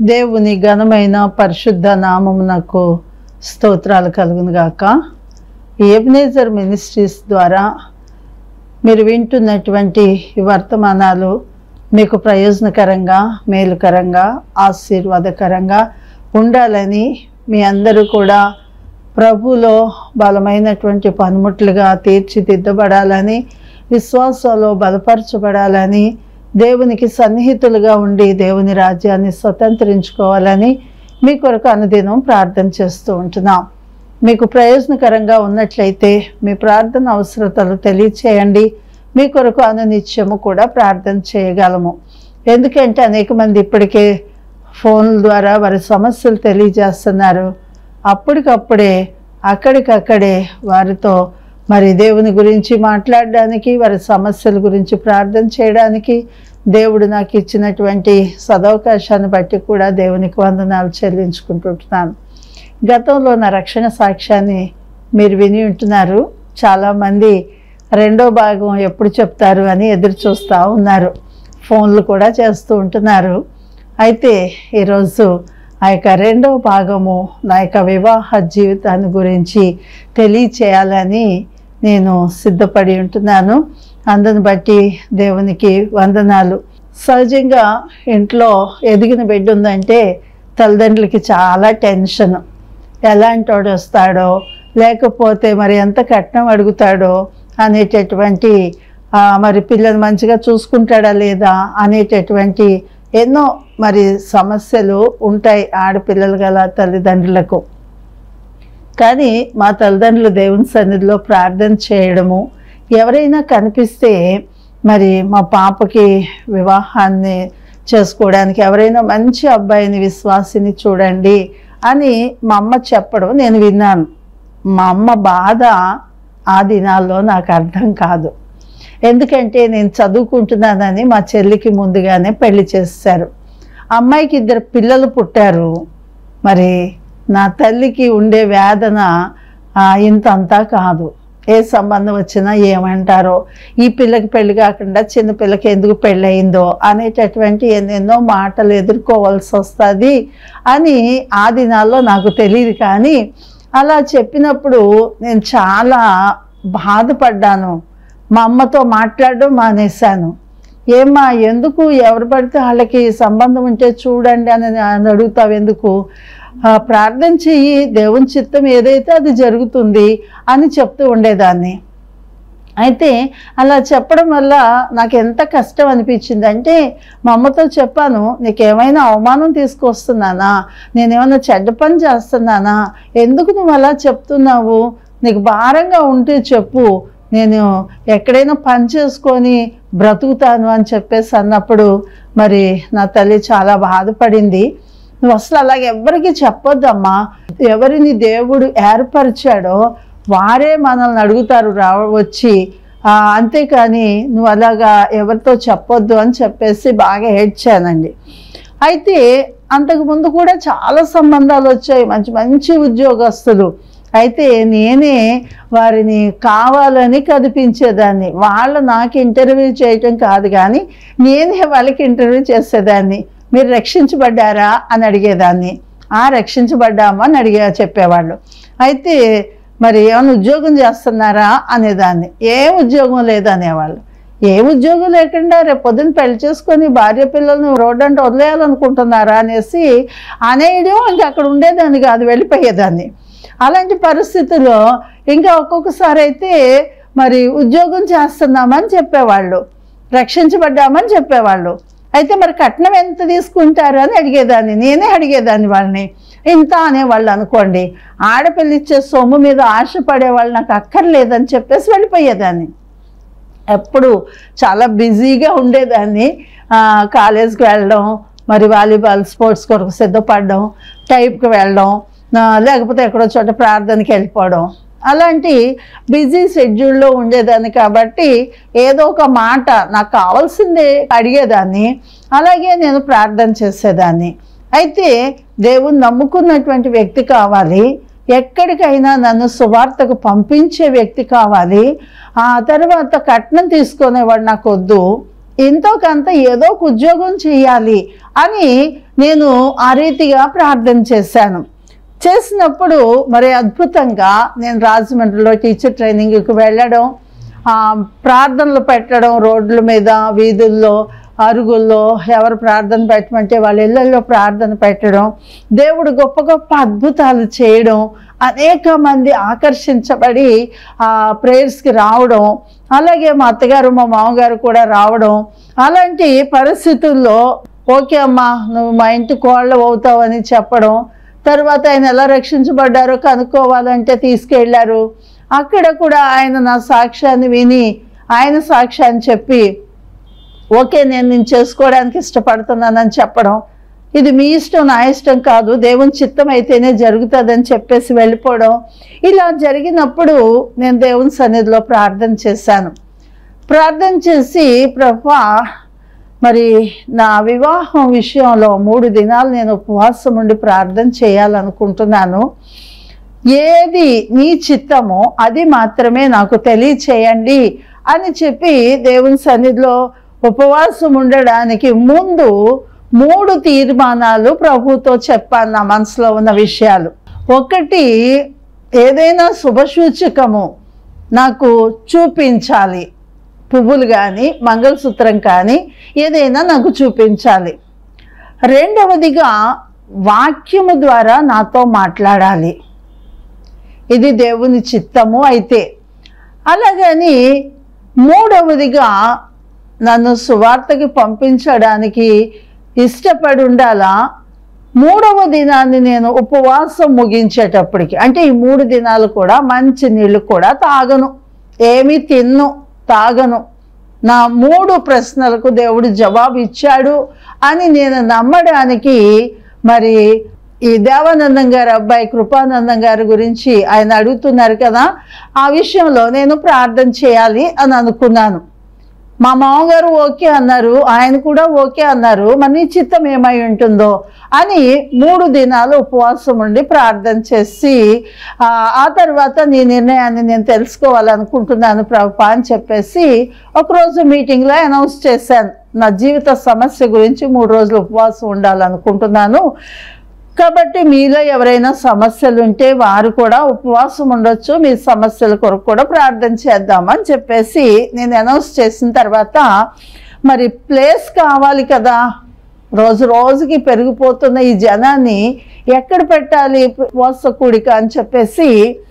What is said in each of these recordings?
దేవుని ఘనమైన పరిశుద్ధ నామమునకు స్తోత్రాలు కలుగును గాక ఏబనేజర్ మినిస్ట్రీస్ ద్వారా మీరు వింటున్నటువంటి ఈ వర్తమానాలు మీకు ప్రయోజనకరంగా మేలుకరంగా ఆశీర్వాదకరంగా ఉండాలని మీ అందరూ కూడా ప్రభులో బలమైనటువంటి పనిముట్లుగా తీర్చిదిద్దబడాలని విశ్వాసంలో బలపరచబడాలని దేవునికి సన్నిహితులుగా ఉండి దేవుని రాజ్యాన్ని స్వతంత్రించుకోవాలని మీ కొరకు అనుదినం ప్రార్థన చేస్తూ ఉంటున్నాం మీకు ప్రయోజనకరంగా ఉన్నట్లయితే మీ ప్రార్థన అవసరతలు తెలియచేయండి మీ కొరకు అనునిత్యము కూడా ప్రార్థన చేయగలము ఎందుకంటే అనేక మంది ఇప్పటికే ఫోన్ల ద్వారా వారి సమస్యలు తెలియజేస్తున్నారు అప్పటికప్పుడే అక్కడికక్కడే వారితో మరి దేవుని గురించి మాట్లాడడానికి వారి సమస్యల గురించి ప్రార్థన చేయడానికి దేవుడు నాకు ఇచ్చినటువంటి సదవకాశాన్ని బట్టి కూడా దేవునికి వందనాలు చెల్లించుకుంటుంటున్నాను గతంలో నా రక్షణ సాక్ష్యాన్ని మీరు విని ఉంటున్నారు చాలామంది రెండో భాగం ఎప్పుడు చెప్తారు అని ఎదురు చూస్తూ ఉన్నారు ఫోన్లు కూడా చేస్తూ ఉంటున్నారు అయితే ఈరోజు ఆ యొక్క రెండో భాగము నా యొక్క వివాహ జీవితాన్ని గురించి తెలియచేయాలని నేను సిద్ధపడి ఉంటున్నాను అందుని బట్టి దేవునికి వందనాలు సహజంగా ఇంట్లో ఎదిగిన బిడ్డ ఉందంటే తల్లిదండ్రులకి చాలా టెన్షన్ ఎలాంటి వాడు వస్తాడో లేకపోతే మరి ఎంత కట్నం అడుగుతాడో అనేటటువంటి ఆ, మరి పిల్లలు మంచిగా చూసుకుంటాడా లేదా అనేటటువంటి ఎన్నో మరి సమస్యలు ఉంటాయి ఆడపిల్లలు గల తల్లిదండ్రులకు కానీ మా తల్లిదండ్రులు దేవుని సన్నిధిలో ప్రార్థన చేయడము ఎవరైనా కనిపిస్తే మరి మా పాపకి వివాహాన్ని చేసుకోవడానికి ఎవరైనా మంచి అబ్బాయిని విశ్వాసిని చూడండి అని మా అమ్మ చెప్పడం నేను విన్నాను మా అమ్మ బాధ ఆ దినాల్లో నాకు అర్థం కాదు ఎందుకంటే నేను చదువుకుంటున్నానని మా చెల్లికి ముందుగానే పెళ్లి చేశారు అమ్మాయికి ఇద్దరు పిల్లలు పుట్టారు మరి నా తల్లికి ఉండే వేదన ఆ, ఇంతంతా కాదు ఏ సంబంధం వచ్చినా ఏమంటారో ఈ పిల్లకి పెళ్లి కాకుండా చిన్న పిల్లకి ఎందుకు పెళ్ళి అయిందో అనేటటువంటి ఎన్నెన్నో మాటలు ఎదుర్కోవాల్సి వస్తుంది అని ఆ దినాల్లో నాకు తెలియదు కానీ అలా చెప్పినప్పుడు నేను చాలా బాధపడ్డాను మా అమ్మతో మాట్లాడడం మానేశాను ఏమ్మా ఎందుకు ఎవరు పడితే వాళ్ళకి సంబంధం ఉంటే చూడండి అని అని అడుగుతావు ఎందుకు ఆ, ప్రార్థన చెయ్యి దేవుని చిత్తం ఏదైతే అది జరుగుతుంది అని చెప్తూ ఉండేదాన్ని అయితే అలా చెప్పడం వల్ల నాకు ఎంత కష్టం అనిపించింది అంటే మా అమ్మతో చెప్పాను నీకేమైనా అవమానం తీసుకొస్తున్నానా నేనేమైనా చెడ్డ పని చేస్తున్నానా ఎందుకు నువ్వు అలా చెప్తున్నావు నీకు భారంగా ఉంటే చెప్పు నేను ఎక్కడైనా పని చేసుకొని బ్రతుకుతాను అని చెప్పేసి అన్నప్పుడు మరి నా తల్లి చాలా బాధపడింది నువ్వు అసలు అలాగ ఎవరికి చెప్పొద్దమ్మా ఎవరిని దేవుడు ఏర్పరిచాడో వారే మనల్ని అడుగుతారు రా వచ్చి ఆ, అంతేకాని నువ్వు అలాగా ఎవరితో చెప్పొద్దు అని చెప్పేసి బాగా ఏడ్చానండి అయితే అంతకుముందు కూడా చాలా సంబంధాలు వచ్చాయి మంచి మంచి ఉద్యోగస్తులు అయితే నేనే వారిని కావాలని కదిపించేదాన్ని వాళ్ళు నాకు ఇంటర్వ్యూ చేయటం కాదు కానీ నేనే వాళ్ళకి ఇంటర్వ్యూ చేసేదాన్ని మీరు రక్షించబడ్డారా అని అడిగేదాన్ని ఆ రక్షించబడ్డామా అని అడిగే చెప్పేవాళ్ళు అయితే మరి ఏమైనా ఉద్యోగం చేస్తున్నారా అనేదాన్ని ఏ ఉద్యోగం లేదనేవాళ్ళు ఏ ఉద్యోగం లేకుండా రేపు పొద్దున్న పెళ్లి చేసుకొని భార్య పిల్లల్ని రోడ్డు అంటే వదిలేయాలనుకుంటున్నారా అనేసి అనేయడం ఇంకా అక్కడ ఉండేదాన్ని కాదు వెళ్ళిపోయేదాన్ని అలాంటి పరిస్థితుల్లో ఇంకా ఒక్కొక్కసారి అయితే మరి ఉద్యోగం చేస్తున్నామని చెప్పేవాళ్ళు రక్షించబడ్డామని చెప్పేవాళ్ళు అయితే మరి కట్నం ఎంత తీసుకుంటారు అని అడిగేదాన్ని నేనే అడిగేదాన్ని వాళ్ళని ఇంత అనేవాళ్ళు అనుకోండి ఆడపిల్ల ఇచ్చే సొమ్ము మీద ఆశపడే వాళ్ళు నాకు అక్కర్లేదని చెప్పేసి వెళ్ళిపోయేదాన్ని ఎప్పుడు చాలా బిజీగా ఉండేదాన్ని ఆ, కాలేజ్కి వెళ్ళడం మరి వాలీబాల్ స్పోర్ట్స్ కొరకు సిద్ధపడడం టైప్కి వెళ్ళడం ఆ, లేకపోతే ఎక్కడో చోట ప్రార్థనకి వెళ్ళిపోవడం అలాంటి బిజీ షెడ్యూల్లో ఉండేదాన్ని కాబట్టి ఏదో ఒక మాట నాకు కావాల్సిందే అడిగేదాన్ని అలాగే నేను ప్రార్థన చేసేదాన్ని అయితే దేవుని నమ్ముకున్నటువంటి వ్యక్తి కావాలి ఎక్కడికైనా నన్ను సువార్తకు పంపించే వ్యక్తి కావాలి ఆ తర్వాత కట్నం తీసుకునేవాడు నాకు వద్దు ఎంతో కొంత ఏదో ఒక ఉద్యోగం చేయాలి అని నేను ఆ రీతిగా ప్రార్థన చేశాను చేసినప్పుడు మరి అద్భుతంగా నేను రాజమండ్రిలో టీచర్ ట్రైనింగ్కి వెళ్ళడం ఆ, ప్రార్థనలు పెట్టడం రోడ్ల మీద వీధుల్లో అరుగుల్లో ఎవరు ప్రార్థన పెట్టమంటే వాళ్ళ ఇళ్ళల్లో ప్రార్థన పెట్టడం దేవుడు గొప్ప గొప్ప అద్భుతాలు చేయడం అనేక మంది ఆకర్షించబడి ఆ ప్రేయర్స్కి రావడం అలాగే మా అత్తగారు మా మామగారు కూడా రావడం అలాంటి పరిస్థితుల్లో ఓకే అమ్మా నువ్వు మా ఇంటి కోళ్ళు అవుతావని చెప్పడం తర్వాత ఆయన ఎలా రక్షించబడ్డారో కనుక్కోవాలంటే తీసుకెళ్లారు అక్కడ కూడా ఆయన నా సాక్ష్యాన్ని విని ఆయన సాక్ష్యాన్ని చెప్పి ఓకే నేను నేను చేసుకోవడానికి ఇష్టపడుతున్నానని చెప్పడం ఇది మీ ఇష్టం నా ఇష్టం కాదు దేవుని చిత్తం అయితేనే జరుగుతుందని చెప్పేసి వెళ్ళిపోవడం ఇలా జరిగినప్పుడు నేను దేవుని సన్నిధిలో ప్రార్థన చేశాను ప్రార్థన చేసి ప్రభా మరి నా వివాహం విషయంలో మూడు దినాలు నేను ఉపవాసం ఉండి ప్రార్థన చేయాలనుకుంటున్నాను ఏది నీ చిత్తమో అది మాత్రమే నాకు తెలియచేయండి అని చెప్పి దేవుని సన్నిధిలో ఉపవాసం ఉండడానికి ముందు మూడు తీర్మానాలు ప్రభుతో చెప్పాను నా మనసులో ఉన్న విషయాలు ఒకటి ఏదైనా శుభసూచకము నాకు చూపించాలి పువ్వులు కానీ మంగళసూత్రం కానీ ఏదైనా నాకు చూపించాలి రెండవదిగా వాక్యము ద్వారా నాతో మాట్లాడాలి ఇది దేవుని చిత్తము అయితే అలాగని మూడవదిగా నన్ను సువార్తకి పంపించడానికి ఇష్టపడి ఉండాలా మూడవ దినాన్ని నేను ఉపవాసం ముగించేటప్పటికి అంటే ఈ మూడు దినాలు కూడా మంచి నీళ్ళు కూడా తాగను ఏమీ తిన్ను తాగను నా మూడు ప్రశ్నలకు దేవుడు జవాబు ఇచ్చాడు అని నేను నమ్మడానికి మరి ఈ దేవానందం గారి అబ్బాయి కృపానందం గారి గురించి ఆయన అడుగుతున్నారు కదా ఆ విషయంలో నేను ప్రార్థన చేయాలి అని అనుకున్నాను మా మామగారు ఓకే అన్నారు ఆయన కూడా ఓకే అన్నారు మరి నీ చిత్తం ఏమై ఉంటుందో అని మూడు దినాలు ఉపవాసం ఉండి ప్రార్థన చేసి ఆ, ఆ తర్వాత నీ నిర్ణయాన్ని నేను తెలుసుకోవాలనుకుంటున్నాను ప్రభా అని చెప్పేసి ఒకరోజు మీటింగ్లో అనౌన్స్ చేశాను నా జీవిత సమస్య గురించి మూడు రోజులు ఉపవాసం ఉండాలనుకుంటున్నాను కాబట్టి మీలో ఎవరైనా సమస్యలు ఉంటే వారు కూడా ఉపవాసం ఉండొచ్చు మీ సమస్యల కొరకు కూడా ప్రార్థన చేద్దామని చెప్పేసి నేను అనౌన్స్ చేసిన తర్వాత మరి ప్లేస్ కావాలి కదా రోజు రోజుకి పెరిగిపోతున్న ఈ జనాన్ని ఎక్కడ పెట్టాలి ఉపవాస కూడిక అని చెప్పేసి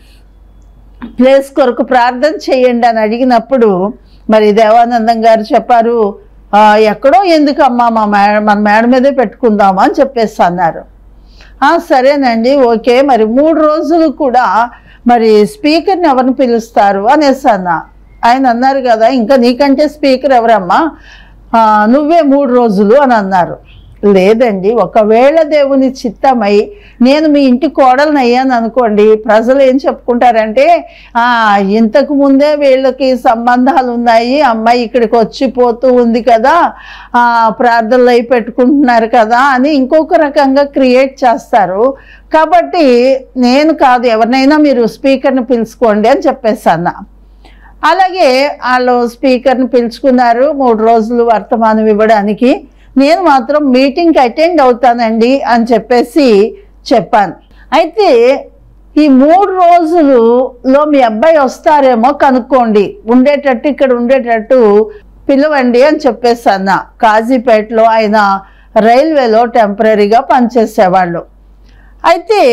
ప్లేస్ కొరకు ప్రార్థన చేయండి అని అడిగినప్పుడు మరి దేవానందం గారు చెప్పారు "ఆ, ఎక్కడో ఎందుకమ్మా మా మేడ మన మేడ మీదే పెట్టుకుందామా అని చెప్పేసి అన్నారు "ఆ, సరేనండి ఓకే మరి మూడు రోజులు కూడా మరి స్పీకర్ని ఎవరిని పిలుస్తారు అనేసి అన్న ఆయన అన్నారు కదా ఇంకా నీకంటే స్పీకర్ ఎవరమ్మా "ఆ, నువ్వే మూడు రోజులు అని అన్నారు లేదండి ఒకవేళ దేవుని చిత్తమై నేను మీ ఇంటి కోడలను అయ్యాను అనుకోండి ప్రజలు ఏం చెప్పుకుంటారంటే "ఆ, ఇంతకు ముందే వీళ్ళకి సంబంధాలు ఉన్నాయి అమ్మాయి ఇక్కడికి వచ్చిపోతూ ఉంది కదా ఆ, ప్రార్థనలు అయి పెట్టుకుంటున్నారు కదా అని ఇంకొక రకంగా క్రియేట్ చేస్తారు కాబట్టి నేను కాదు ఎవరినైనా మీరు స్పీకర్ని పిలుచుకోండి అని చెప్పేసి అన్నా అలాగే వాళ్ళు స్పీకర్ని పిలుచుకున్నారు మూడు రోజులు వర్తమానం ఇవ్వడానికి నేను మాత్రం మీటింగ్కి అటెండ్ అవుతానండి అని చెప్పేసి చెప్పాను అయితే ఈ మూడు రోజులులో మీ అబ్బాయి వస్తారేమో కనుక్కోండి ఉండేటట్టు ఇక్కడ ఉండేటట్టు పిలవండి అని చెప్పేసి అన్న కాజీపేటలో ఆయన రైల్వేలో టెంపరీగా పనిచేసేవాళ్ళు అయితే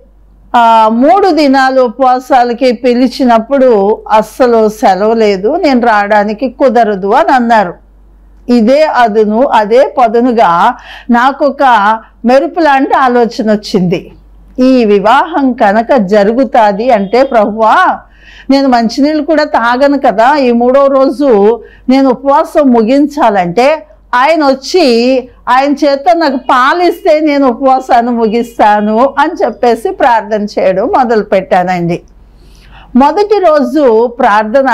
ఆ మూడు దినాలు ఉపవాసాలకి పిలిచినప్పుడు అస్సలు సెలవు లేదు నేను రావడానికి కుదరదు అని అన్నారు ఇదే అదును అదే పదునుగా నాకు ఒక మెరుపు లాంటి ఆలోచన వచ్చింది ఈ వివాహం కనుక జరుగుతుంది అంటే ప్రభువా నేను మంచినీళ్ళు కూడా తాగను కదా ఈ మూడో రోజు నేను ఉపవాసం ముగించాలంటే ఆయన వచ్చి ఆయన చేత నాకు పాలిస్తే నేను ఉపవాసాన్ని ముగిస్తాను అని చెప్పేసి ప్రార్థన చేయడం మొదలు పెట్టానండి మొదటి రోజు ప్రార్థన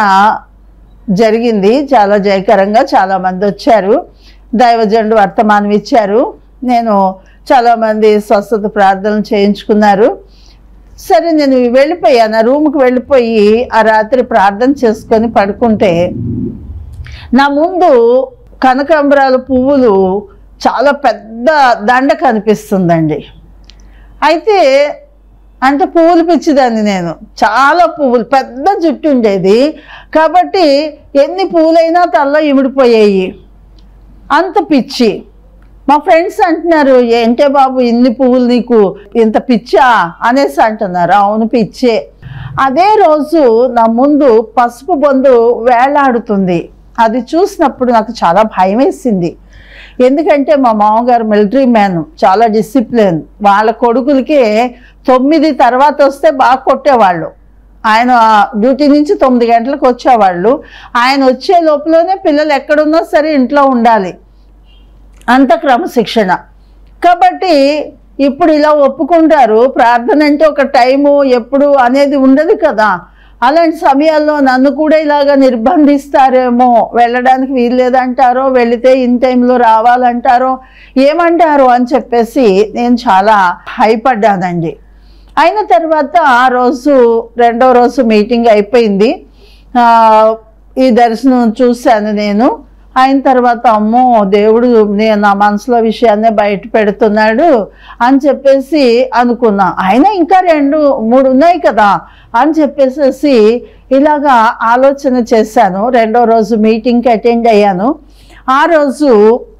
జరిగింది చాలా జయకరంగా చాలామంది వచ్చారు దైవజనుడు వర్తమానం ఇచ్చారు నేను చాలామంది స్వస్థత ప్రార్థనలు చేయించుకున్నారు సరే నేను వెళ్ళిపోయాను ఆ రూమ్కి వెళ్ళిపోయి ఆ రాత్రి ప్రార్థన చేసుకొని పడుకుంటే నా ముందు కనకాంబరాల పువ్వులు చాలా పెద్ద దండ కనిపిస్తుందండి అయితే అంటే పువ్వులు పిచ్చిదాన్ని నేను చాలా పువ్వులు పెద్ద జుట్టు ఉండేది కాబట్టి ఎన్ని పువ్వులైనా తల్ల ఇమిడిపోయాయి అంత పిచ్చి మా ఫ్రెండ్స్ అంటున్నారు ఏంటే బాబు ఇన్ని పువ్వులు నీకు ఇంత పిచ్చా అనేసి అంటున్నారు అవును పిచ్చే అదే రోజు నా ముందు పసుపు బొందు వేలాడుతుంది అది చూసినప్పుడు నాకు చాలా భయం వేసింది ఎందుకంటే మా మామగారు మిలిటరీ మ్యాన్ చాలా డిసిప్లిన్ వాళ్ళ కొడుకులకి తొమ్మిది తర్వాత వస్తే బాగా కొట్టేవాళ్ళు ఆయన డ్యూటీ నుంచి తొమ్మిది గంటలకు వచ్చేవాళ్ళు ఆయన వచ్చే లోపలనే పిల్లలు ఎక్కడున్నా సరే ఇంట్లో ఉండాలి అంత క్రమశిక్షణ కాబట్టి ఇప్పుడు ఇలా ఒప్పుకుంటారు ప్రార్థన అంటే ఒక టైము ఎప్పుడు అనేది ఉండదు కదా అలాంటి సమయాల్లో నన్ను కూడా ఇలాగ నిర్బంధిస్తారేమో వెళ్ళడానికి వీల్లేదంటారో వెళితే ఇన్ టైంలో రావాలంటారో ఏమంటారో అని చెప్పేసి నేను చాలా భయపడ్డానండి అయిన తర్వాత ఆ రోజు రెండో రోజు మీటింగ్ అయిపోయింది ఆ, ఈ దర్శనం చూశాను నేను అయిన తర్వాత అమ్మో దేవుడు నేను నా మనసులో విషయాన్నే బయట పెడుతున్నాడు అని చెప్పేసి అనుకున్నా అయినా ఇంకా రెండు మూడు ఉన్నాయి కదా అని చెప్పేసేసి ఇలాగా ఆలోచన చేశాను రెండో రోజు మీటింగ్కి అటెండ్ అయ్యాను ఆ రోజు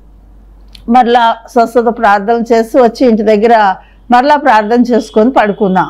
మరలా స్వస్థత ప్రార్థన చేసి వచ్చి ఇంటి దగ్గర మరలా ప్రార్థన చేసుకొని పడుకున్నా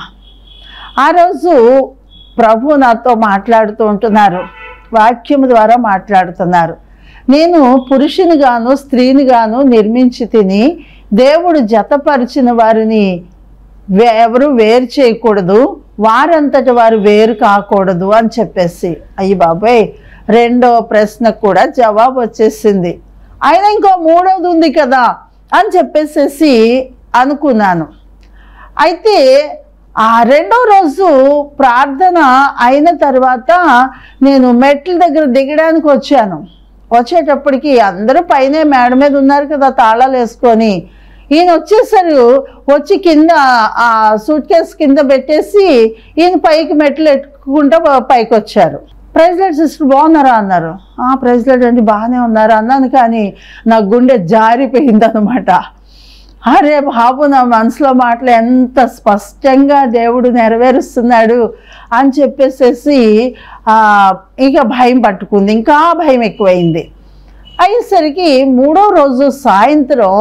ఆ రోజు ప్రభు నాతో మాట్లాడుతూ ఉంటున్నారు వాక్యం ద్వారా మాట్లాడుతున్నారు నేను పురుషుని గాను స్త్రీని గాను నిర్మించి తిని దేవుడు జతపరిచిన వారిని వే- ఎవరు వేరు చేయకూడదు వారంతట వారు వేరు కాకూడదు అని చెప్పేసి అయ్యి బాబాయ్ రెండో ప్రశ్నకు కూడా జవాబు వచ్చేసింది అయినా ఇంకో మూడోది ఉంది కదా అని చెప్పేసేసి అనుకున్నాను అయితే ఆ రెండో రోజు ప్రార్థన అయిన తర్వాత నేను మెట్ల దగ్గర దిగడానికి వచ్చాను వచ్చేటప్పటికి అందరూ పైనే మేడ మీద ఉన్నారు కదా తాళాలు వేసుకొని ఈయన వచ్చేసరు వచ్చి కింద ఆ సూట్ కేసు కింద పెట్టేసి ఈయన పైకి మెట్లు ఎట్టుకుంటూ పైకి వచ్చారు ప్రెసిడెంట్ సిస్టర్ బాగున్నారా అన్నారు ఆ ప్రెసిడెంట్ అంటే బాగానే ఉన్నారు అన్నాను కానీ నా గుండె జారిపోయింది అనమాట అరే బాబు నా మనసులో మాటలు ఎంత స్పష్టంగా దేవుడు నెరవేరుస్తున్నాడు అని చెప్పేసేసి ఆ, ఇక భయం పట్టుకుంది ఇంకా భయం ఎక్కువైంది అయ్యేసరికి మూడో రోజు సాయంత్రం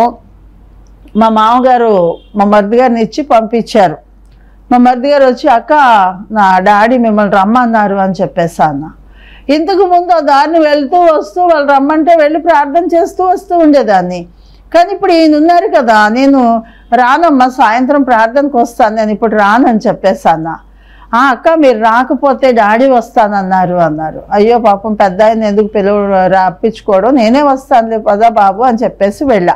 మా మామగారు మా మరిది గారిని ఇచ్చి పంపించారు మా మరిది గారు వచ్చి అక్క నా డాడీ మిమ్మల్ని రమ్మన్నారు అని చెప్పేసి అన్న ఇంతకు ముందు ఆ దారిని వెళ్తూ వస్తూ వాళ్ళు రమ్మంటే వెళ్ళి ప్రార్థన చేస్తూ వస్తూ ఉండేదాన్ని కానీ ఇప్పుడు ఈయన ఉన్నారు కదా నేను రానమ్మా సాయంత్రం ప్రార్థనకు వస్తాను నేను ఇప్పుడు రానని చెప్పేసి అన్న "ఆ, అక్క మీరు రాకపోతే డాడీ వస్తానన్నారు అన్నారు అయ్యో పాపం పెద్ద ఆయన ఎందుకు పిలువ రప్పించుకోవడం నేనే వస్తానులే పదా బాబు అని చెప్పేసి వెళ్ళా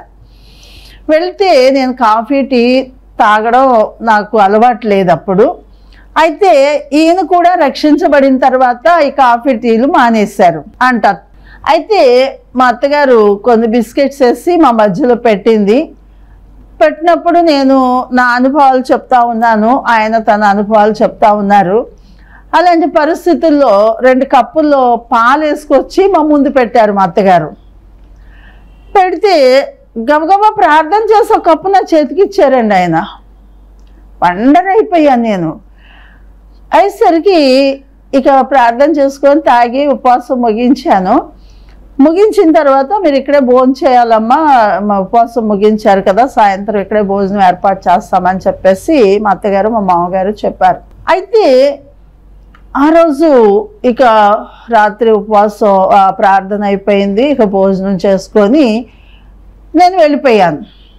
వెళ్తే నేను కాఫీ టీ తాగడం నాకు అలవాటు లేదు అప్పుడు అయితే ఈయన కూడా రక్షించబడిన తర్వాత ఈ కాఫీ టీలు మానేశారు అంట అయితే మా అత్తగారు కొన్ని బిస్కెట్స్ వేసి మా మధ్యలో పెట్టింది పెట్టినప్పుడు నేను నా అనుభవాలు చెప్తా ఉన్నాను ఆయన తన అనుభవాలు చెప్తా ఉన్నారు అలాంటి పరిస్థితుల్లో రెండు కప్పుల్లో పాలు వేసుకొచ్చి మా ముందు పెట్టారు మా అత్తగారు పెడితే గబగబా ప్రార్థన చేసి ఒక కప్పు నా చేతికి ఇచ్చారండి ఆయన పండరైపోయాను నేను అయ్యేసరికి ఇక ప్రార్థన చేసుకొని తాగి ఉపవాసం ముగించాను ముగించిన తర్వాత మీరు ఇక్కడే భోజనం చేయాలమ్మా మా ఉపవాసం ముగించారు కదా సాయంత్రం ఇక్కడే భోజనం ఏర్పాటు చేస్తామని చెప్పేసి మా అత్తగారు మా మామగారు చెప్పారు అయితే ఆ రోజు ఇక రాత్రి ఉపవాసం ఆ, ప్రార్థన అయిపోయింది ఇక భోజనం చేసుకొని నేను వెళ్ళిపోయాను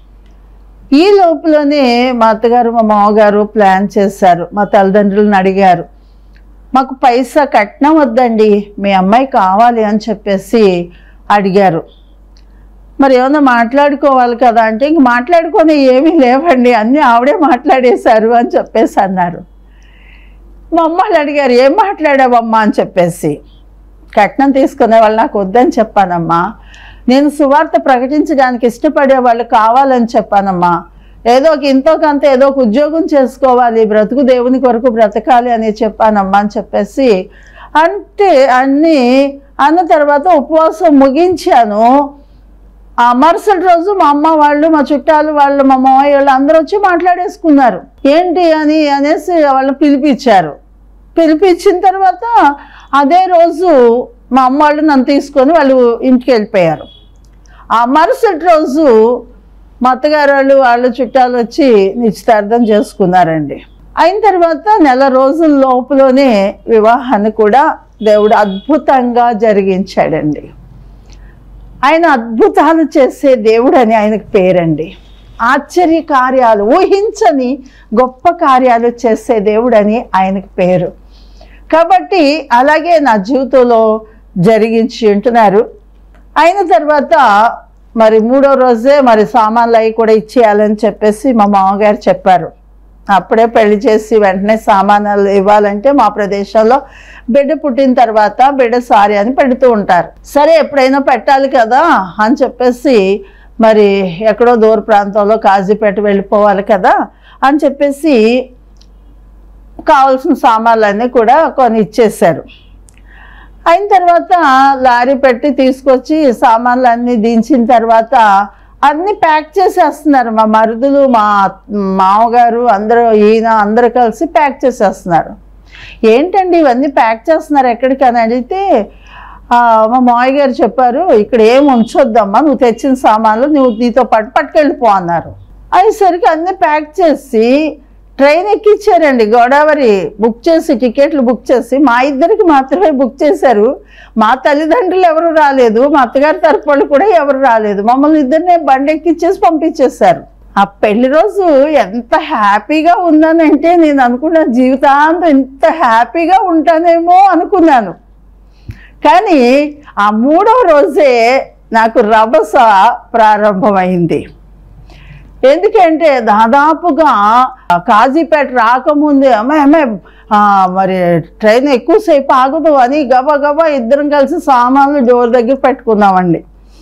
ఈ లోపలనే మా అత్తగారు మా మామగారు ప్లాన్ చేశారు మా తల్లిదండ్రులను అడిగారు మాకు పైసా కట్నం వద్దండి మీ అమ్మాయి కావాలి అని చెప్పేసి అడిగారు మరి ఏమన్నా మాట్లాడుకోవాలి కదా అంటే ఇంక మాట్లాడుకొని ఏమీ లేవండి అన్నీ ఆవిడే మాట్లాడేశారు అని చెప్పేసి అన్నారు మా అమ్మాళ్ళు అడిగారు ఏం మాట్లాడావమ్మా అని చెప్పేసి కట్నం తీసుకునే వాళ్ళు నాకు వద్దని చెప్పానమ్మా నేను సువార్త ప్రకటించడానికి ఇష్టపడే వాళ్ళు కావాలని చెప్పానమ్మా ఏదో ఒక ఇంతో కొంత ఏదో ఒక ఉద్యోగం చేసుకోవాలి బ్రతుకు దేవుని కొరకు బ్రతకాలి అని చెప్పానమ్మా అని చెప్పేసి అంటే అన్నీ అన్న తర్వాత ఉపవాసం ముగించాను ఆ మరుసటి రోజు మా అమ్మ వాళ్ళు మా చుట్టాలు వాళ్ళు మా మామయ్య వాళ్ళు అందరూ వచ్చి మాట్లాడేసుకున్నారు ఏంటి అని అనేసి వాళ్ళు పిలిపించారు పిలిపించిన తర్వాత అదే రోజు మా అమ్మ వాళ్ళు నన్ను తీసుకొని వాళ్ళు ఇంటికి వెళ్ళిపోయారు ఆ మరుసటి రోజు మా అత్తగారు వాళ్ళు వాళ్ళ చుట్టాలు వచ్చి నిశ్చితార్థం చేసుకున్నారండి అయిన తర్వాత నెల రోజుల లోపులోనే వివాహాన్ని కూడా దేవుడు అద్భుతంగా జరిగించాడండి ఆయన అద్భుతాలు చేసే దేవుడు అని ఆయనకు పేరండి ఆశ్చర్య కార్యాలు ఊహించని గొప్ప కార్యాలు చేసే దేవుడు అని ఆయనకు పేరు కాబట్టి అలాగే నా జీవితంలో జరిగించి ఉంటున్నారు అయిన తర్వాత మరి మూడో రోజే మరి సామాన్లు అవి కూడా ఇచ్చేయాలని చెప్పేసి మా మామగారు చెప్పారు అప్పుడే పెళ్లి చేసి వెంటనే సామాన్లు ఇవ్వాలంటే మా ప్రదేశంలో బిడ్డ పుట్టిన తర్వాత బిడ్డ సారీ అని పెడుతూ ఉంటారు సరే ఎప్పుడైనా పెట్టాలి కదా అని చెప్పేసి మరి ఎక్కడో దూర ప్రాంతంలో కాజీపేట వెళ్ళిపోవాలి కదా అని చెప్పేసి కావాల్సిన సామాన్లన్నీ కూడా కొని ఇచ్చేశారు అయిన తర్వాత లారీ పెట్టి తీసుకొచ్చి సామాన్లు అన్నీ దించిన తర్వాత అన్నీ ప్యాక్ చేసేస్తున్నారు మా మరుదులు మా మామగారు అందరూ ఈయన అందరూ కలిసి ప్యాక్ చేసేస్తున్నారు ఏంటండి ఇవన్నీ ప్యాక్ చేస్తున్నారు ఎక్కడికి అని అడిగితే ఆ, మా మామయ్య గారు చెప్పారు ఇక్కడ ఏం ఉంచొద్దమ్మా నువ్వు తెచ్చిన సామాన్లు నువ్వు నీతో పాటు పట్టుకెళ్ళిపో అన్నారు అయ్యేసరికి అన్నీ ప్యాక్ చేసి ట్రైన్ ఎక్కిచ్చారండి గోదావరి బుక్ చేసి టికెట్లు బుక్ చేసి మా ఇద్దరికి మాత్రమే బుక్ చేశారు మా తల్లిదండ్రులు ఎవరు రాలేదు మా అత్తగారి తరపు వాళ్ళు కూడా ఎవరు రాలేదు మమ్మల్ని ఇద్దరినే బండి ఎక్కిచ్చేసి పంపించేశారు ఆ పెళ్లి రోజు ఎంత హ్యాపీగా ఉన్నానంటే నేను అనుకున్న జీవితాంతం ఎంత హ్యాపీగా ఉంటానేమో అనుకున్నాను కానీ ఆ మూడో రోజే నాకు రభస ప్రారంభమైంది ఎందుకంటే దాదాపుగా కాజీపేట రాకముందే అమ్మాయి అమ్మాయి ఆ, మరి ట్రైన్ ఎక్కువసేపు ఆగదు అని గబా గబా ఇద్దరం కలిసి సామాన్లు డోర్ దగ్గర పెట్టుకున్నామండి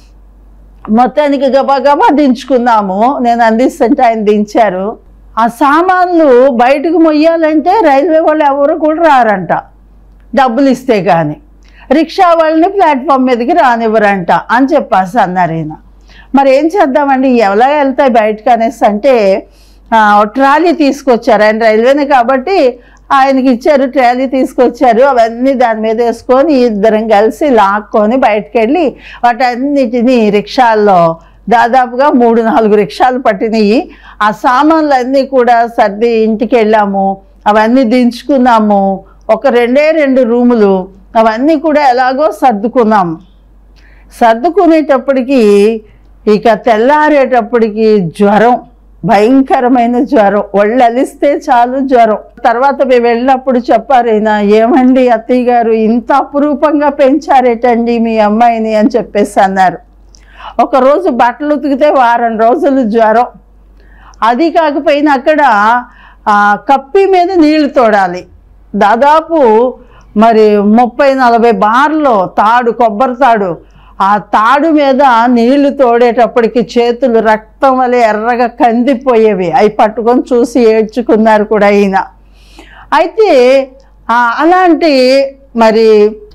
మొత్తానికి గబా గబా దించుకున్నాము నేను అందిస్తుంటే ఆయన దించారు ఆ సామాన్లు బయటకు మొయ్యాలంటే రైల్వే వాళ్ళు ఎవరు కూడా రారంట డబ్బులు ఇస్తే కానీ రిక్షా వాళ్ళని ప్లాట్ఫామ్ మీదకి రానివ్వరంట అని చెప్పేసి అన్నారు ఈయన మరి ఏం చేద్దామండి ఎలా వెళ్తాయి బయటకు అనేసి అంటే ఆ, ట్రాలీ తీసుకొచ్చారు ఆయన రైల్వేనే కాబట్టి ఆయనకి ఇచ్చారు ట్రాలీ తీసుకొచ్చారు అవన్నీ దాని మీద వేసుకొని ఇద్దరం కలిసి లాక్కొని బయటకు వెళ్ళి వాటన్నిటిని రిక్షాల్లో దాదాపుగా మూడు నాలుగు రిక్షాలు పట్టినాయి ఆ సామాన్లు అన్నీ కూడా సర్ది ఇంటికి వెళ్ళాము అవన్నీ దించుకున్నాము ఒక రెండే రెండు రూములు అవన్నీ కూడా ఎలాగో సర్దుకున్నాము సర్దుకునేటప్పటికి ఇక తెల్లారేటప్పటికి జ్వరం భయంకరమైన జ్వరం ఒళ్ళు అలిస్తే చాలు జ్వరం తర్వాత మేము వెళ్ళినప్పుడు చెప్పారు ఈయన ఏమండి అత్తయ్య గారు ఇంత అపురూపంగా పెంచారేటండి మీ అమ్మాయిని అని చెప్పేసి అన్నారు ఒకరోజు బట్టలు ఉతికితే వారం రోజులు జ్వరం అది కాకపోయినా అక్కడ ఆ, కప్పి మీద నీళ్లు తోడాలి దాదాపు మరి ముప్పై నలభై బార్లో తాడు కొబ్బరి తాడు ఆ తాడు మీద నీళ్లు తోడేటప్పటికి చేతులు రక్తం వలె ఎర్రగా కందిపోయేవి అవి పట్టుకొని చూసి ఏడ్చుకున్నారు కూడా ఈయన అయితే ఆ, అలాంటి మరి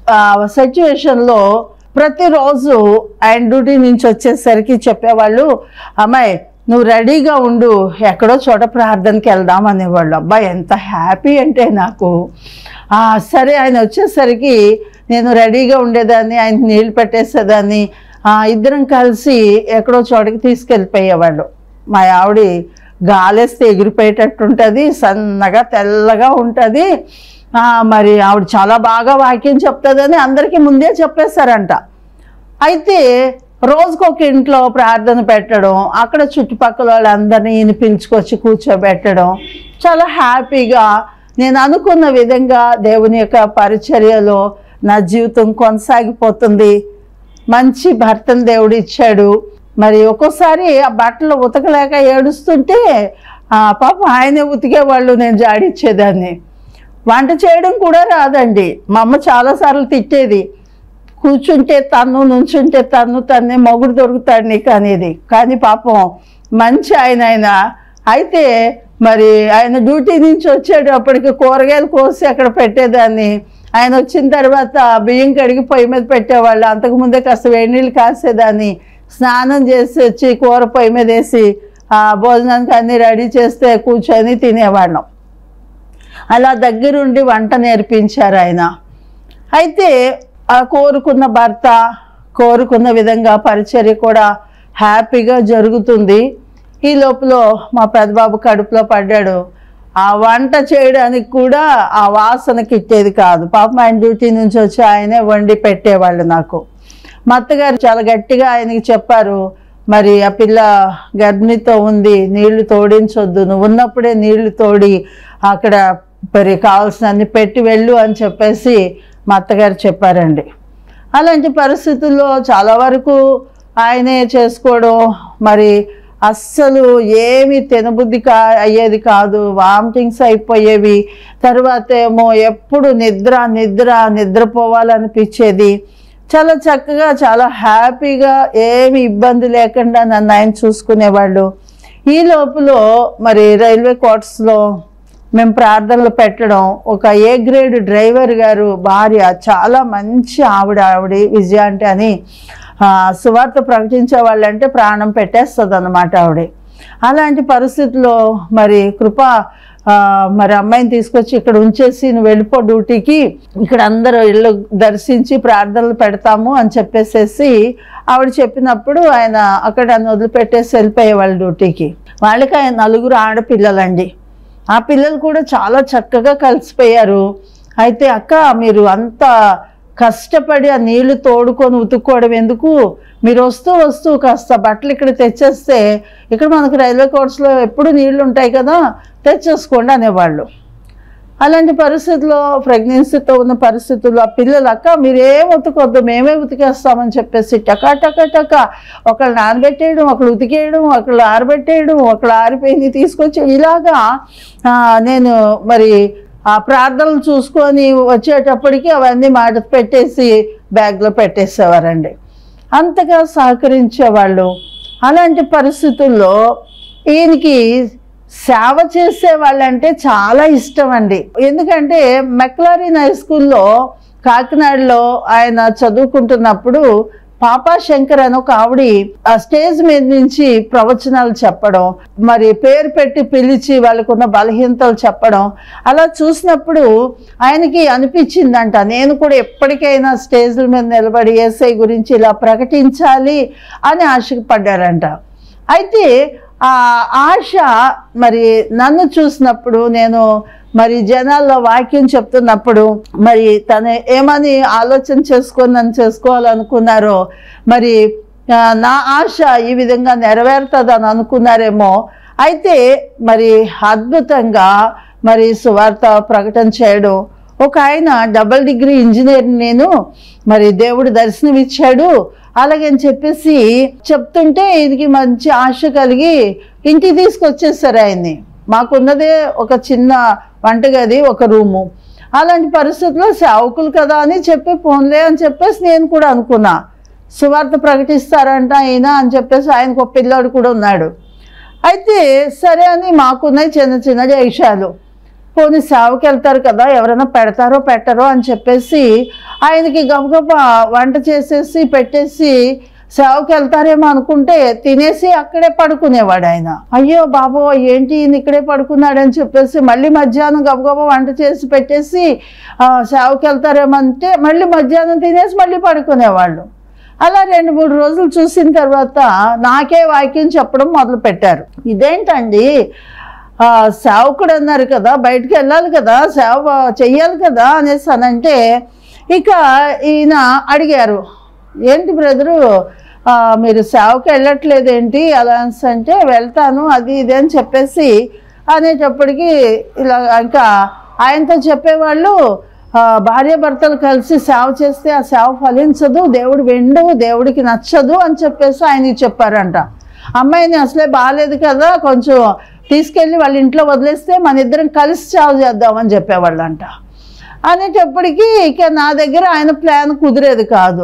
సిచ్యువేషన్లో ప్రతిరోజు ఆయన డ్యూటీ నుంచి వచ్చేసరికి చెప్పేవాళ్ళు అమ్మాయి నువ్వు రెడీగా ఉండు ఎక్కడో చోట ప్రార్థనకి వెళ్దాం అనేవాళ్ళు అబ్బాయి ఎంత హ్యాపీ అంటే నాకు ఆ, సరే ఆయన వచ్చేసరికి నేను రెడీగా ఉండేదాన్ని ఆయన నీళ్ళు పెట్టేసేదాన్ని ఆ, ఇద్దరం కలిసి ఎక్కడో చోటకి తీసుకెళ్ళిపోయేవాళ్ళు మా ఆవిడ గాలేస్తే ఎగిరిపోయేటట్టు ఉంటుంది సన్నగా తెల్లగా ఉంటుంది ఆ, మరి ఆవిడ చాలా బాగా వాక్యం చెప్తుందని అందరికీ ముందే చెప్పేశారంట అయితే రోజుకొక ఇంట్లో ప్రార్థన పెట్టడం అక్కడ చుట్టుపక్కల వాళ్ళందరినీ ఈయన పిలుచుకొచ్చి కూర్చోబెట్టడం చాలా హ్యాపీగా నేను అనుకున్న విధంగా దేవుని యొక్క పరిచర్యలో నా జీవితం కొనసాగిపోతుంది మంచి భర్తను దేవుడు ఇచ్చాడు మరి ఒక్కోసారి ఆ బట్టలు ఉతకలేక ఏడుస్తుంటే ఆ పాప ఆయనే ఉతికేవాళ్ళు నేను జాడిచ్చేదాన్ని వంట చేయడం కూడా రాదండి మా అమ్మ చాలాసార్లు తిట్టేది కూర్చుంటే తన్ను నుంచుంటే తన్ను తన్నే మొగుడు దొరుకుతాడు నీకు అనేది కానీ పాపం మంచి ఆయన ఆయన అయితే మరి ఆయన డ్యూటీ నుంచి వచ్చేటప్పటికి కూరగాయలు కోసి అక్కడ పెట్టేదాన్ని ఆయన వచ్చిన తర్వాత బియ్యం కడిగి పొయ్యి మీద పెట్టేవాళ్ళు అంతకుముందే కాస్త వేడి నీళ్ళు కాసేదాన్ని స్నానం చేసి వచ్చి కూర పొయ్యి మీద వేసి ఆ భోజనానికి అన్ని రెడీ చేస్తే కూర్చొని తినేవాళ్ళం అలా దగ్గరుండి వంట నేర్పించారు ఆయన అయితే ఆ కోరుకున్న భర్త కోరుకున్న విధంగా పరిచర్య కూడా హ్యాపీగా జరుగుతుంది ఈ లోపల మా పెద్దబాబు కడుపులో పడ్డాడు ఆ వంట చేయడానికి కూడా ఆ వాసనకి ఇచ్చేది కాదు పాపం ఆయన డ్యూటీ నుంచి వచ్చి ఆయనే వండి పెట్టేవాళ్ళు నాకు మా అత్తగారు చాలా గట్టిగా ఆయనకి చెప్పారు మరి ఆ పిల్ల గర్భిణితో ఉంది నీళ్లు తోడించొద్దు నువ్వు ఉన్నప్పుడే నీళ్లు తోడి అక్కడ మరి కావాల్సిన అన్ని పెట్టి వెళ్ళు అని చెప్పేసి మా అత్తగారు చెప్పారండి అలాంటి పరిస్థితుల్లో చాలా వరకు ఆయనే చేసుకోవడం మరి అస్సలు ఏమి తినబుద్ధి కా అయ్యేది కాదు వామిటింగ్స్ అయిపోయేవి తర్వాత ఏమో ఎప్పుడు నిద్ర నిద్ర నిద్రపోవాలనిపించేది చాలా చక్కగా చాలా హ్యాపీగా ఏమి ఇబ్బంది లేకుండా నన్ను ఆయన చూసుకునేవాళ్ళు ఈ లోపల మరి రైల్వే క్వార్టర్స్లో మేము ప్రార్థనలు పెట్టడం ఒక ఏ గ్రేడ్ డ్రైవర్ గారు భార్య చాలా మంచి ఆవిడ ఆవిడ విజయ అంటే అని ఆ, సువార్త ప్రకటించే వాళ్ళంటే ప్రాణం పెట్టేస్తుంది అన్నమాట ఆవిడ అలాంటి పరిస్థితుల్లో మరి కృప ఆ, మరి అమ్మాయిని తీసుకొచ్చి ఇక్కడ ఉంచేసి నువ్వు వెళ్ళిపో డ్యూటీకి ఇక్కడ అందరూ ఇల్లు దర్శించి ప్రార్థనలు పెడతాము అని చెప్పేసేసి ఆవిడ చెప్పినప్పుడు ఆయన అక్కడ నన్ను వదిలిపెట్టేసి వెళ్ళిపోయేవాళ్ళు డ్యూటీకి వాళ్ళకి ఆయన నలుగురు ఆడపిల్లలండి ఆ పిల్లలు కూడా చాలా చక్కగా కలిసిపోయారు అయితే అక్క మీరు అంత కష్టపడి ఆ నీళ్లు తోడుకొని ఉతుక్కోవడం ఎందుకు మీరు వస్తూ వస్తూ కాస్త బట్టలు ఇక్కడ తెచ్చేస్తే ఇక్కడ మనకు రైల్వే కోర్స్లో ఎప్పుడు నీళ్లు ఉంటాయి కదా తెచ్చేసుకోండి అనేవాళ్ళు అలాంటి పరిస్థితుల్లో ప్రెగ్నెన్సీతో ఉన్న పరిస్థితుల్లో ఆ పిల్లలు అక్క మీరు ఏం ఉతకొద్దు మేమే ఉతికేస్తామని చెప్పేసి టకా టకా టకా ఒకళ్ళు నానబెట్టేయడం ఒకళ్ళు ఉతికేయడం ఒకళ్ళు ఆరబెట్టేయడం ఒకళ్ళు ఆరిపోయింది తీసుకొచ్చి ఇలాగా ఆ, నేను మరి ఆ ప్రార్థనలు చూసుకొని వచ్చేటప్పటికి అవన్నీ మాట పెట్టేసి బ్యాగ్లో పెట్టేసేవారండి అంతగా సహకరించేవాళ్ళు అలాంటి పరిస్థితుల్లో ఈయనకి సేవ చేసే వాళ్ళంటే చాలా ఇష్టం అండి ఎందుకంటే మెక్లారిన్ హై స్కూల్లో కాకినాడలో ఆయన చదువుకుంటున్నప్పుడు పాపా శంకర్ అని ఒక ఆవిడ ఆ స్టేజ్ మీద నుంచి ప్రవచనాలు చెప్పడం మరి పేరు పెట్టి పిలిచి వాళ్ళకున్న బలహీనతలు చెప్పడం అలా చూసినప్పుడు ఆయనకి అనిపించిందంట నేను కూడా ఎప్పటికైనా స్టేజ్ల మీద నిలబడి ఏసై గురించి ఇలా ప్రకటించాలి అని ఆశపడ్డారంట అయితే ఆ ఆశ మరి నన్ను చూసినప్పుడు నేను మరి జనాల్లో వాక్యం చెప్తున్నప్పుడు మరి తను ఏమని ఆలోచన చేసుకొని నన్ను చేసుకోవాలనుకున్నారో మరి ఆ, నా ఆశ ఈ విధంగా నెరవేరుతుందని అనుకున్నారేమో అయితే మరి అద్భుతంగా మరి సువార్త ప్రకటన చేయడం ఒక ఆయన డబల్ డిగ్రీ ఇంజనీర్ నేను మరి దేవుడు దర్శనం ఇచ్చాడు అలాగని చెప్పేసి చెప్తుంటే ఇది మంచి ఆశ కలిగి ఇంటికి తీసుకొచ్చేసారు ఆయన్ని మాకున్నదే ఒక చిన్న వంటగది ఒక రూము అలాంటి పరిస్థితుల్లో సేవకులు కదా అని చెప్పి ఫోన్లే అని చెప్పేసి నేను కూడా అనుకున్నా సువార్త ప్రకటిస్తారంట ఆయన అని చెప్పేసి ఆయనకు ఒక పిల్లాడు కూడా ఉన్నాడు అయితే సరే అని మాకున్నాయి చిన్న చిన్న జైషాలు పోనీ సేవకి వెళ్తారు కదా ఎవరైనా పెడతారో పెట్టరో అని చెప్పేసి ఆయనకి గబగబా వంట చేసేసి పెట్టేసి సేవకి వెళ్తారేమో అనుకుంటే తినేసి అక్కడే పడుకునేవాడు ఆయన అయ్యో బాబో ఏంటి ఈయన ఇక్కడే పడుకున్నాడు అని చెప్పేసి మళ్ళీ మధ్యాహ్నం గబగబా వంట చేసి పెట్టేసి ఆ, సేవకి వెళ్తారేమో అంటే మళ్ళీ మధ్యాహ్నం తినేసి మళ్ళీ పడుకునేవాళ్ళు అలా రెండు మూడు రోజులు చూసిన తర్వాత నాకే వాక్యం చెప్పడం మొదలు పెట్టారు ఇదేంటండి ఆ, సేవకుడు అన్నారు కదా బయటికి వెళ్ళాలి కదా సేవ చెయ్యాలి కదా అనేసి అని అంటే ఇక ఈయన అడిగారు ఏంటి బ్రదరు ఆ, మీరు సేవకి వెళ్ళట్లేదు ఏంటి అలా అనేసి అంటే వెళ్తాను అది ఇది అని చెప్పేసి అనేటప్పటికి ఇలా ఇంకా ఆయనతో చెప్పేవాళ్ళు ఆ, భార్యాభర్తలు కలిసి సేవ చేస్తే ఆ సేవ ఫలించదు దేవుడు వెండు దేవుడికి నచ్చదు అని చెప్పేసి ఆయనకి చెప్పారంట అమ్మాయిని అసలే బాగాలేదు కదా కొంచెం తీసుకెళ్ళి వాళ్ళ ఇంట్లో వదిలేస్తే మన ఇద్దరం కలిసి సేవ చేద్దామని చెప్పేవాళ్ళంట అనేటప్పటికీ ఇక నా దగ్గర ఆయన ప్లాన్ కుదిరేది కాదు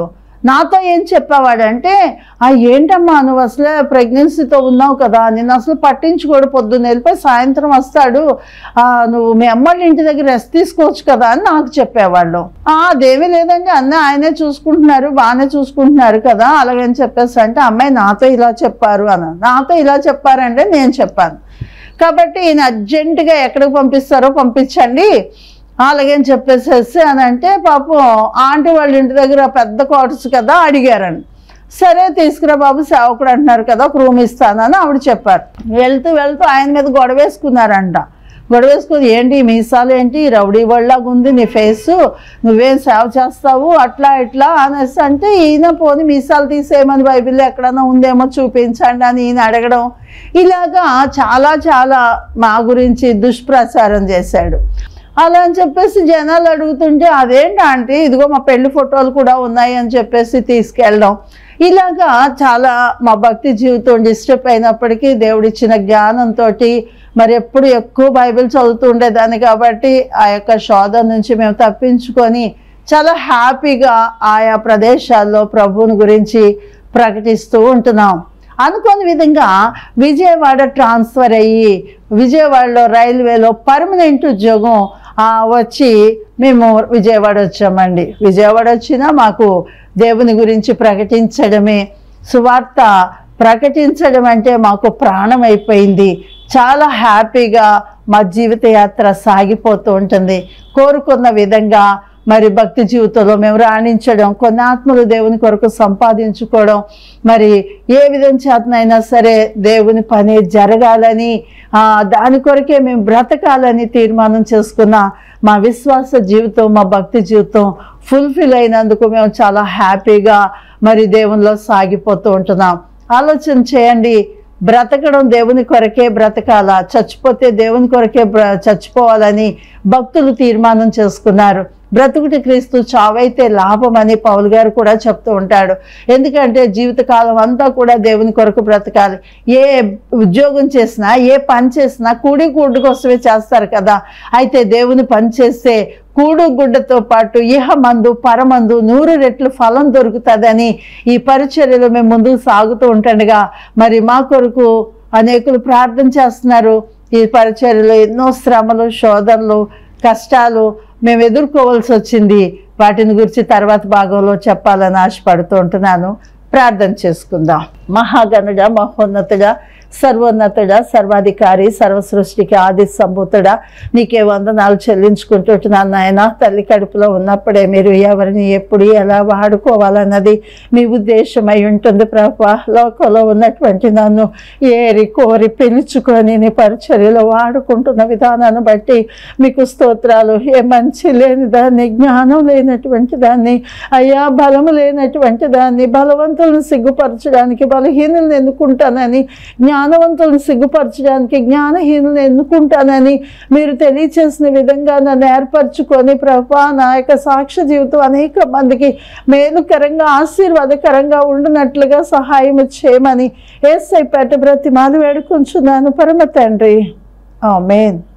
నాతో ఏం చెప్పేవాడంటే ఆ ఏంటమ్మా నువ్వు అసలే ప్రెగ్నెన్సీతో ఉన్నావు కదా నేను అసలు పట్టించుకోడు పొద్దున్న వెళ్ళిపోయి సాయంత్రం వస్తాడు ఆ, నువ్వు మీ అమ్మాళ్ళ ఇంటి దగ్గర రెస్ట్ తీసుకోవచ్చు కదా అని నాకు చెప్పేవాళ్ళు "ఆ, అదేమీ లేదండి అన్నీ ఆయనే చూసుకుంటున్నారు బాగానే చూసుకుంటున్నారు కదా అలాగని చెప్పేసి అంటే అమ్మాయి నాతో ఇలా చెప్పారు అని నాతో ఇలా చెప్పారంటే నేను చెప్పాను కాబట్టి ఈయన అర్జెంటుగా ఎక్కడికి పంపిస్తారో పంపించండి అలాగని చెప్పేసేసి అని అంటే పాపం ఆంటీ వాళ్ళ ఇంటి దగ్గర పెద్ద క్వార్టర్స్ కదా అడిగారని సరే తీసుకురా బాబు సేవకుడు అంటున్నారు కదా ఒక రూమ్ ఇస్తానని ఆవిడ చెప్పారు వెళ్తూ వెళ్తూ ఆయన మీద గొడవ వేసుకున్నారంట గొడవ వేసుకుని ఏంటి ఈ మీసాలు ఏంటి ఈ రౌడీ వాళ్ళలాగా ఉంది నీ ఫేస్ నువ్వేం సేవ చేస్తావు అట్లా ఇట్లా అనేసి అంటే ఈయన పోని మీసాలు తీసేయమని బైబిల్లో ఎక్కడన్నా ఉందేమో చూపించండి అని ఈయన అడగడం ఇలాగా చాలా చాలా మా గురించి దుష్ప్రచారం చేశాడు అలా అని చెప్పేసి జనాలు అడుగుతుంటే అదేంటి ఆంటీ ఇదిగో మా పెళ్లి ఫోటోలు కూడా ఉన్నాయి అని చెప్పేసి తీసుకెళ్ళడం ఇలాగా చాలా మా భక్తి జీవితం డిస్టర్బ్ అయినప్పటికీ దేవుడిచ్చిన జ్ఞానంతో మరి ఎప్పుడు ఎక్కువ బైబిల్ చదువుతూ ఉండేదాన్ని కాబట్టి ఆ యొక్క శోధన నుంచి మేము తప్పించుకొని చాలా హ్యాపీగా ఆయా ప్రదేశాల్లో ప్రభువుని గురించి ప్రకటిస్తూ ఉంటున్నాం అనుకోని విధంగా విజయవాడ ట్రాన్స్ఫర్ అయ్యి విజయవాడలో రైల్వేలో పర్మనెంట్ ఉద్యోగం ఆ, వచ్చి మేము విజయవాడ వచ్చామండి విజయవాడ వచ్చినా మాకు దేవుని గురించి ప్రకటించడమే సువార్త ప్రకటించడం అంటే మాకు ప్రాణం అయిపోయింది చాలా హ్యాపీగా మా జీవిత యాత్ర సాగిపోతూ ఉంటుంది కోరుకున్న విధంగా మరి భక్తి జీవితంలో మేము రాణించడం కొన్ని ఆత్మలు దేవుని కొరకు సంపాదించుకోవడం మరి ఏ విధం చేతనైనా సరే దేవుని పని జరగాలని ఆ, దాని కొరకే మేము బ్రతకాలని తీర్మానం చేసుకున్న మా విశ్వాస జీవితం మా భక్తి జీవితం ఫుల్ఫిల్ అయినందుకు మేము చాలా హ్యాపీగా మరి దేవునిలో సాగిపోతూ ఉంటున్నాం ఆలోచన చేయండి బ్రతకడం దేవుని కొరకే బ్రతకాల చచ్చిపోతే దేవుని కొరకే బ్ర చచ్చిపోవాలని భక్తులు తీర్మానం చేసుకున్నారు బ్రతుకుటి క్రీస్తు చావైతే లాభం అని పౌలు గారు కూడా చెప్తూ ఉంటాడు ఎందుకంటే జీవితకాలం అంతా కూడా దేవుని కొరకు బ్రతకాలి ఏ ఉద్యోగం చేసినా ఏ పని చేసినా కూడి కూడు కోసమే చేస్తారు కదా అయితే దేవుని పని చేస్తే కూడు గుడ్డతో పాటు ఇహ మందు పరమందు నూరు రెట్లు ఫలం దొరుకుతుందని ఈ పరిచర్యలో మేము ముందుకు సాగుతూ ఉంటుండగా మరి మా కొరకు అనేకులు ప్రార్థన చేస్తున్నారు ఈ పరిచర్యలో ఎన్నో శ్రమలు శోధనలు కష్టాలు మేము ఎదుర్కోవాల్సి వచ్చింది వాటిని గురించి తర్వాత భాగంలో చెప్పాలని ఆశపడుతూ ఉంటున్నాను ప్రార్థన చేసుకుందాం మహాగణుడ మహోన్నతుడ సర్వోన్నతుడ సర్వాధికారి సర్వ సృష్టికి ఆది సంభూతుడా నీకే వందనాలు చెల్లించుకుంటుంటున్నాను నాయన తల్లి కడుపులో ఉన్నప్పుడే మీరు ఎవరిని ఎప్పుడు ఎలా వాడుకోవాలన్నది మీ ఉద్దేశం అయి ఉంటుంది ప్రభా లోకంలో ఉన్నటువంటి నన్ను ఏరి కోరి పిలుచుకొని నీ పరిచర్యలో వాడుకుంటున్న విధానాన్ని బట్టి మీకు స్తోత్రాలు ఏ మంచి లేని దాన్ని జ్ఞానం లేనటువంటి దాన్ని అయ్యా బలము లేనటువంటి దాన్ని బలవంతులను సిగ్గుపరచడానికి బలహీనులను ఎన్నుకుంటానని జ్ఞానవంతులను సిగ్గుపరచడానికి జ్ఞానహీనులను ఎన్నుకుంటానని మీరు తెలియచేసిన విధంగా నన్ను ఏర్పరచుకొని ప్రభా నా యొక్క సాక్ష్య జీవితం అనేక మందికి మేలుకరంగా ఆశీర్వాదకరంగా ఉండునట్లుగా సహాయం చేయమని ఏసై పెట్ట బ్రతిమాలు వేడుకుంటున్నాను పరమ తండ్రి ఆమెన్